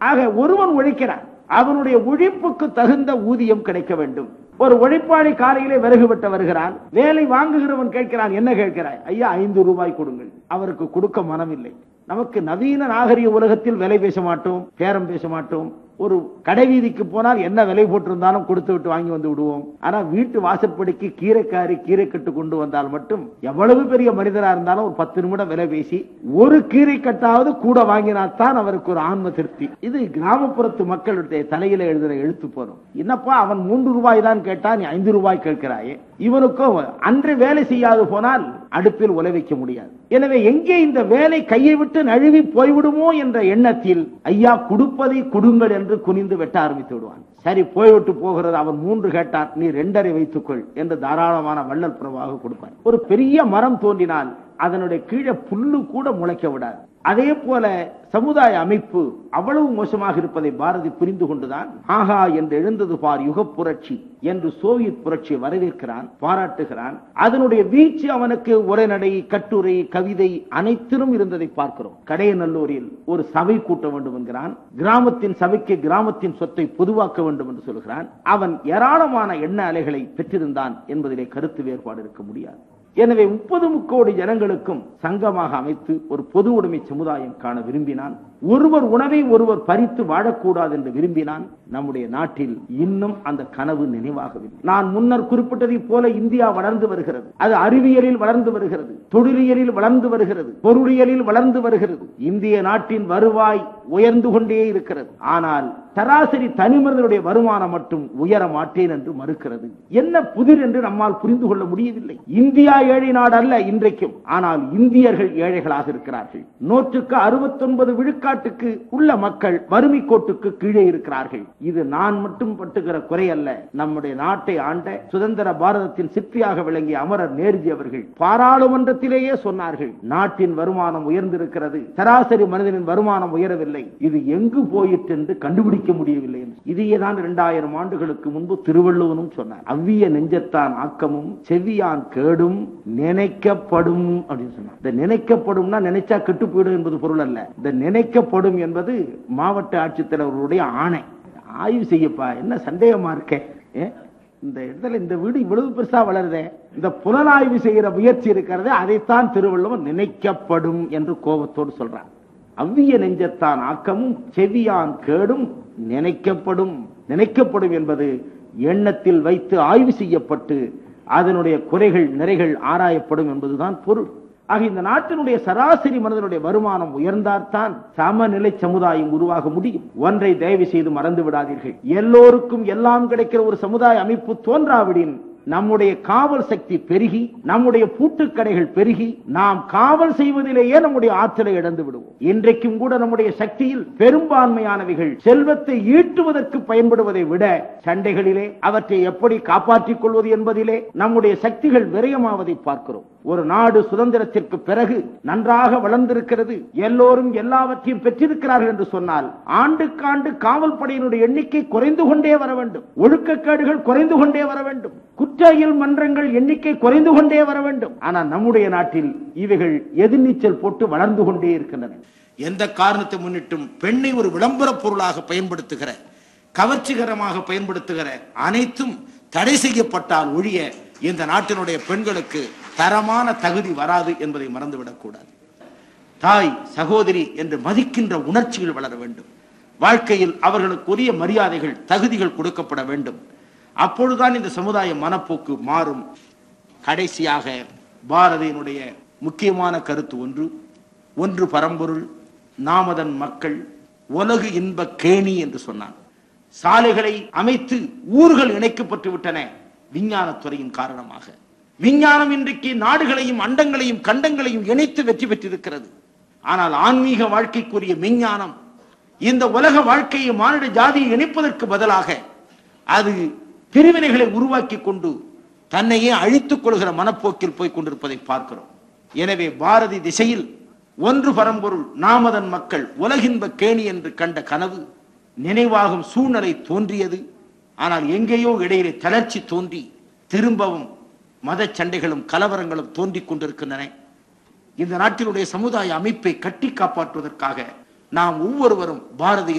ஆக ஒருவன் உழைக்கிறான் அவனுடைய உழைப்புக்கு தகுந்த ஊதியம் கிடைக்க வேண்டும் ஒரு உழைப்பாளி காலையிலே விறகு வெட்ட வருகிறான் வேலை வாங்குகிறவன் கேட்கிறான் என்ன கேட்கிறாய் ஐயா ஐந்து ரூபாய் கொடுங்கள் அவருக்கு கொடுக்க மனமில்லை நமக்கு நவீன நாகரிக உலகத்தில் விலை பேச மாட்டோம் பேரம் பேச மாட்டோம் ஒரு கடை வீதிக்கு போனால் என்ன விலை போட்டிருந்தாலும் கொடுத்து விட்டு வாங்கி வந்து விடுவோம் ஆனா வீட்டு வாசற்படிக்கு கீரைக்காரி கீரை கட்டு கொண்டு வந்தால் மட்டும் எவ்வளவு பெரிய மனிதரா இருந்தாலும் ஒரு பத்து நிமிடம் விலை பேசி ஒரு கீரை கட்டாவது கூட வாங்கினால்தான் அவருக்கு ஒரு ஆன்ம திருப்தி இது கிராமப்புறத்து மக்களுடைய தலையில எழுதுற எழுத்து போதும் என்னப்பா அவன் மூன்று ரூபாய் தான் கேட்டா நீ ஐந்து ரூபாய் கேட்கிறாயே இவனுக்கும் அன்று வேலை செய்யாது போனால் அடுப்பில் உலை வைக்க முடியாது எனவே எங்கே இந்த வேலை கையை விட்டு நழுவி போய்விடுமோ என்ற எண்ணத்தில் ஐயா கொடுப்பதை கொடுங்கள் என்று குனிந்து வெட்ட ஆரம்பித்து விடுவான் சரி போய்விட்டு போகிறது அவன் மூன்று கேட்டான் நீ ரெண்டரை வைத்துக்கொள் என்று தாராளமான வள்ளல் புறவாக கொடுப்பான் ஒரு பெரிய மரம் தோன்றினால் அதனுடைய கீழே புல்லு கூட முளைக்க விடாது அதே போல சமுதாய அமைப்பு அவ்வளவு மோசமாக இருப்பதை பாரதி புரிந்து கொண்டுதான் ஆஹா என்று எழுந்தது பார் யுக புரட்சி என்று சோவியத் புரட்சியை வரவேற்கிறான் பாராட்டுகிறான் அதனுடைய வீச்சு அவனுக்கு உரைநடை கட்டுரை கவிதை அனைத்திலும் இருந்ததை பார்க்கிறோம் கடையநல்லூரில் ஒரு சபை கூட்ட வேண்டும் என்கிறான் கிராமத்தின் சபைக்கு கிராமத்தின் சொத்தை பொதுவாக்க வேண்டும் என்று சொல்கிறான் அவன் ஏராளமான எண்ண அலைகளை பெற்றிருந்தான் என்பதிலே கருத்து வேறுபாடு இருக்க முடியாது எனவே முப்பது முக்கோடி ஜனங்களுக்கும் சங்கமாக அமைத்து ஒரு பொது உடைமை சமுதாயம் காண விரும்பினான் ஒருவர் உணவை ஒருவர் பறித்து வாழக்கூடாது என்று விரும்பினான் நம்முடைய நாட்டில் இன்னும் அந்த கனவு நினைவாகவில்லை நான் முன்னர் குறிப்பிட்டதை போல இந்தியா வளர்ந்து வருகிறது அது அறிவியலில் வளர்ந்து வருகிறது தொழிலியலில் வளர்ந்து வருகிறது பொருளியலில் வளர்ந்து வருகிறது இந்திய நாட்டின் வருவாய் உயர்ந்து கொண்டே இருக்கிறது ஆனால் சராசரி தனிமனிதனுடைய வருமானம் மட்டும் உயர மாட்டேன் என்று மறுக்கிறது என்ன புதிர் என்று நம்மால் புரிந்து கொள்ள முடியவில்லை இந்தியா ஏழை நாடு அல்ல இன்றைக்கும் ஆனால் இந்தியர்கள் ஏழைகளாக இருக்கிறார்கள் நூற்றுக்கு அறுபத்தொன்பது விழுக்காட்டுக்கு உள்ள மக்கள் வறுமை கோட்டுக்கு கீழே இருக்கிறார்கள் இது நான் மட்டும் பட்டுகிற குறை அல்ல நம்முடைய நாட்டை ஆண்ட சுதந்திர பாரதத்தின் சிற்பியாக விளங்கிய அமரர் நேருஜி அவர்கள் பாராளுமன்றத்திலேயே சொன்னார்கள் நாட்டின் வருமானம் உயர்ந்திருக்கிறது சராசரி மனிதனின் வருமானம் உயரவில்லை இது எங்கு போயிற்று என்று கண்டுபிடிக்க முடியவில்லை என்று. இதையே தான் இரண்டாயிரம் ஆண்டுகளுக்கு முன்பு திருவள்ளுவனும் சொன்னார் அவ்விய நெஞ்சத்தான் ஆக்கமும் செவ்வியான் கேடும் நினைக்கப்படும் அப்படின்னு சொன்னார் இந்த நினைக்கப்படும்னா நினைச்சா கெட்டு போயிடும் என்பது பொருள் அல்ல இந்த நினைக்கப்படும் என்பது மாவட்ட ஆட்சித்தலைவர்களுடைய ஆணை ஆய்வு செய்யப்பா என்ன சந்தேகமா இருக்க ஏ? இந்த இடத்துல இந்த வீடு இவ்வளவு பெருசா வளருதே இந்த புலனாய்வு செய்கிற முயற்சி இருக்கிறதே அதைத்தான் திருவள்ளுவர் நினைக்கப்படும் என்று கோபத்தோடு சொல்றார் அவ்விய நெஞ்சத்தான் ஆக்கமும் செவியான் கேடும் நினைக்கப்படும் நினைக்கப்படும் என்பது எண்ணத்தில் வைத்து ஆய்வு செய்யப்பட்டு அதனுடைய குறைகள் நிறைகள் ஆராயப்படும் என்பதுதான் பொருள் ஆக இந்த நாட்டினுடைய சராசரி மனிதனுடைய வருமானம் உயர்ந்தால்தான் சமநிலை சமுதாயம் உருவாக முடியும் ஒன்றை தயவு செய்து மறந்து விடாதீர்கள் எல்லோருக்கும் எல்லாம் கிடைக்கிற ஒரு சமுதாய அமைப்பு தோன்றாவிடின் நம்முடைய காவல் சக்தி பெருகி நம்முடைய பூட்டுக்கடைகள் பெருகி நாம் காவல் செய்வதிலேயே நம்முடைய ஆற்றலை இழந்து விடுவோம் இன்றைக்கும் கூட நம்முடைய சக்தியில் பெரும்பான்மையானவைகள் செல்வத்தை ஈட்டுவதற்கு பயன்படுவதை விட சண்டைகளிலே அவற்றை எப்படி காப்பாற்றிக் கொள்வது என்பதிலே நம்முடைய சக்திகள் விரயமாவதை பார்க்கிறோம் ஒரு நாடு சுதந்திரத்திற்கு பிறகு நன்றாக வளர்ந்திருக்கிறது எல்லோரும் எல்லாவற்றையும் பெற்றிருக்கிறார்கள் என்று சொன்னால் ஆண்டுக்காண்டு காவல் படையினுடைய எண்ணிக்கை குறைந்து கொண்டே வர வேண்டும் ஒழுக்கக்கேடுகள் குறைந்து கொண்டே வர வேண்டும் குற்றவியல் மன்றங்கள் எண்ணிக்கை குறைந்து கொண்டே வர வேண்டும் ஆனால் நம்முடைய நாட்டில் இவைகள் எதிர்நீச்சல் போட்டு வளர்ந்து கொண்டே இருக்கின்றன எந்த காரணத்தை முன்னிட்டும் பெண்ணை ஒரு விளம்பர பொருளாக பயன்படுத்துகிற கவர்ச்சிகரமாக பயன்படுத்துகிற அனைத்தும் தடை செய்யப்பட்டால் ஒழிய இந்த நாட்டினுடைய பெண்களுக்கு தரமான தகுதி வராது என்பதை மறந்துவிடக் கூடாது தாய் சகோதரி என்று மதிக்கின்ற உணர்ச்சிகள் வளர வேண்டும் வாழ்க்கையில் அவர்களுக்கு உரிய மரியாதைகள் தகுதிகள் கொடுக்கப்பட வேண்டும் அப்பொழுதுதான் இந்த சமுதாய மனப்போக்கு மாறும் கடைசியாக பாரதியினுடைய முக்கியமான கருத்து ஒன்று ஒன்று பரம்பொருள் நாமதன் மக்கள் உலகு இன்ப கேணி என்று சொன்னான் சாலைகளை அமைத்து ஊர்கள் இணைக்கப்பட்டு விட்டன விஞ்ஞானத்துறையின் காரணமாக விஞ்ஞானம் இன்றைக்கு நாடுகளையும் அண்டங்களையும் கண்டங்களையும் இணைத்து வெற்றி பெற்றிருக்கிறது ஆனால் ஆன்மீக வாழ்க்கைக்குரிய விஞ்ஞானம் இந்த உலக வாழ்க்கையை மானிட ஜாதியை இணைப்பதற்கு பதிலாக அது பிரிவினைகளை உருவாக்கி கொண்டு தன்னையே அழித்துக் கொள்கிற மனப்போக்கில் போய் கொண்டிருப்பதை பார்க்கிறோம் எனவே பாரதி திசையில் ஒன்று பரம்பொருள் நாமதன் மக்கள் உலகின்ப கேணி என்று கண்ட கனவு நினைவாகும் சூழ்நிலை தோன்றியது ஆனால் எங்கேயோ இடையிலே தளர்ச்சி தோன்றி திரும்பவும் மத சண்டைகளும் கலவரங்களும் தோன்றிக் கொண்டிருக்கின்றன இந்த நாட்டினுடைய சமுதாய அமைப்பை கட்டி காப்பாற்றுவதற்காக நாம் ஒவ்வொருவரும் பாரதியின்